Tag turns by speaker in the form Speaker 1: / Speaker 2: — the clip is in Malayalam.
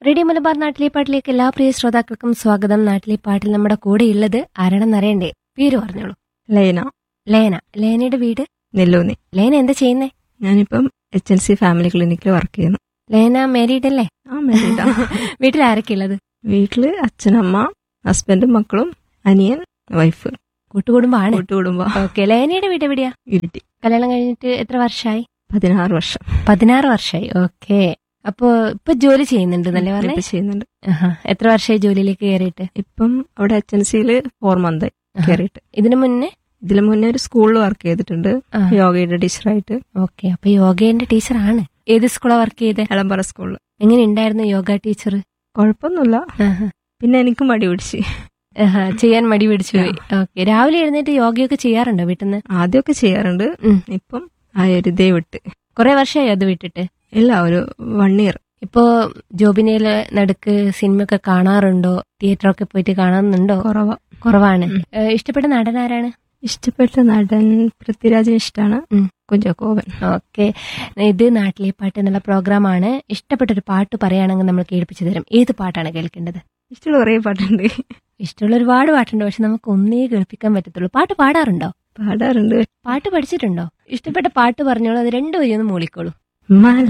Speaker 1: റേഡിയോ മലബാർ നാട്ടിലെ പാട്ടിലേക്ക് എല്ലാ പ്രിയ ശ്രോതാക്കൾക്കും സ്വാഗതം നാട്ടിലെ പാട്ടിൽ നമ്മുടെ കൂടെ ഉള്ളത് ആരാണെന്ന് അറിയണ്ടേ പേര് പറഞ്ഞോളൂ
Speaker 2: ലൈന
Speaker 1: ലേന ലേനയുടെ വീട്
Speaker 2: നെല്ലൂന്നി
Speaker 1: ലേന എന്താ ചെയ്യുന്നേ
Speaker 2: ഞാനിപ്പം എച്ച് എൽ സി ഫാമിലി ക്ലിനിക്കിൽ വർക്ക് ചെയ്യുന്നു
Speaker 1: ലേന മാരീഡ് അല്ലേ
Speaker 2: ആ married ആ.
Speaker 1: വീട്ടിൽ ആരൊക്കെ ഉള്ളത്
Speaker 2: വീട്ടില് അച്ഛനമ്മ ഹസ്ബൻഡും മക്കളും അനിയൻ വൈഫ്
Speaker 1: കൂട്ടുകുടുംബാണ്
Speaker 2: കൂട്ടുകുടുംബം
Speaker 1: ഓക്കെ ലേനയുടെ വീട് എവിടെയാ
Speaker 2: ഇരുട്ടി
Speaker 1: കല്യാണം കഴിഞ്ഞിട്ട് എത്ര വർഷമായി
Speaker 2: പതിനാറ് വർഷം
Speaker 1: പതിനാറ് വർഷമായി ഓക്കെ അപ്പോ ഇപ്പൊ ജോലി ചെയ്യുന്നുണ്ട് എന്നല്ലേ പറഞ്ഞേ
Speaker 2: ഇപ്പൊ ചെയ്യുന്നുണ്ട്
Speaker 1: ആഹാ. എത്ര വർഷമായി ജോലിയിലേക്ക് കയറിയിട്ട്
Speaker 2: ഇപ്പം അവിടെ എച്ച് എൻ സിയില് ഫോർ മന്ത്
Speaker 1: ആഹാ.
Speaker 2: കയറിയിട്ട്
Speaker 1: ഇതിനു മുന്നേ
Speaker 2: ഇതിനു മുന്നേ ഒരു സ്കൂളിൽ വർക്ക് ചെയ്തിട്ടുണ്ട്
Speaker 1: ആ.
Speaker 2: യോഗയുടെ ടീച്ചറായിട്ട്
Speaker 1: ഓക്കെ അപ്പൊ യോഗേന്റെ ടീച്ചറാണ് ഏത് സ്കൂളാ വർക്ക് ചെയ്തേ
Speaker 2: എളമ്പറ സ്കൂളിൽ
Speaker 1: എങ്ങനെ ഉണ്ടായിരുന്നു യോഗ ടീച്ചർ
Speaker 2: കുഴപ്പമൊന്നുമില്ല പിന്നെ എനിക്ക് മടി പിടിച്ച്
Speaker 1: ചെയ്യാൻ മടി പിടിച്ചു പോയി ഓക്കെ രാവിലെ എഴുന്നേറ്റ് യോഗയൊക്കെ ചെയ്യാറുണ്ടോ വീട്ടിൽ നിന്ന്
Speaker 2: ആദ്യമൊക്കെ ചെയ്യാറുണ്ട്
Speaker 1: ഉം.
Speaker 2: ഇപ്പം ആ ഒരു ഇതേ വിട്ട്
Speaker 1: കുറെ വർഷമായി അത് വിട്ടിട്ട്
Speaker 2: ഇല്ല ഒരു വൺ ഇയർ
Speaker 1: ഇപ്പോ ജോബിനയില് നടുക്ക് സിനിമയൊക്കെ കാണാറുണ്ടോ തിയേറ്ററൊക്കെ പോയിട്ട് കാണുന്നുണ്ടോ
Speaker 2: കുറവാ
Speaker 1: കുറവാണ്
Speaker 2: ഉം.
Speaker 1: ഏഹ് ഇഷ്ടപ്പെട്ട നടൻ ആരാണ്
Speaker 2: ഇഷ്ടപ്പെട്ട നടൻ പൃഥ്വിരാജിന് ഇഷ്ടമാണ്
Speaker 1: ഉം.
Speaker 2: കുഞ്ചാക്കോവൻ
Speaker 1: ഓക്കെ ഇത് നാട്ടിലെ പാട്ട് എന്നുള്ള പ്രോഗ്രാമാണ് ഇഷ്ടപ്പെട്ട ഒരു പാട്ട് പറയുകയാണെങ്കിൽ നമ്മൾ കേൾപ്പിച്ചു തരും ഏത് പാട്ടാണ് കേൾക്കേണ്ടത്
Speaker 2: ഇഷ്ടമുള്ള കുറേ പാട്ടുണ്ട്
Speaker 1: ഇഷ്ടമുള്ള ഒരുപാട് പാട്ടുണ്ട് പക്ഷെ നമുക്ക് ഒന്നേ കേൾപ്പിക്കാൻ പറ്റത്തുള്ളൂ പാട്ട് പാടാറുണ്ടോ
Speaker 2: പാടാറുണ്ട്
Speaker 1: പാട്ട് പഠിച്ചിട്ടുണ്ടോ ഇഷ്ടപ്പെട്ട പാട്ട് പറഞ്ഞോളൂ അത് രണ്ടു വരി ഒന്ന് മൂളിക്കോളൂ
Speaker 2: മല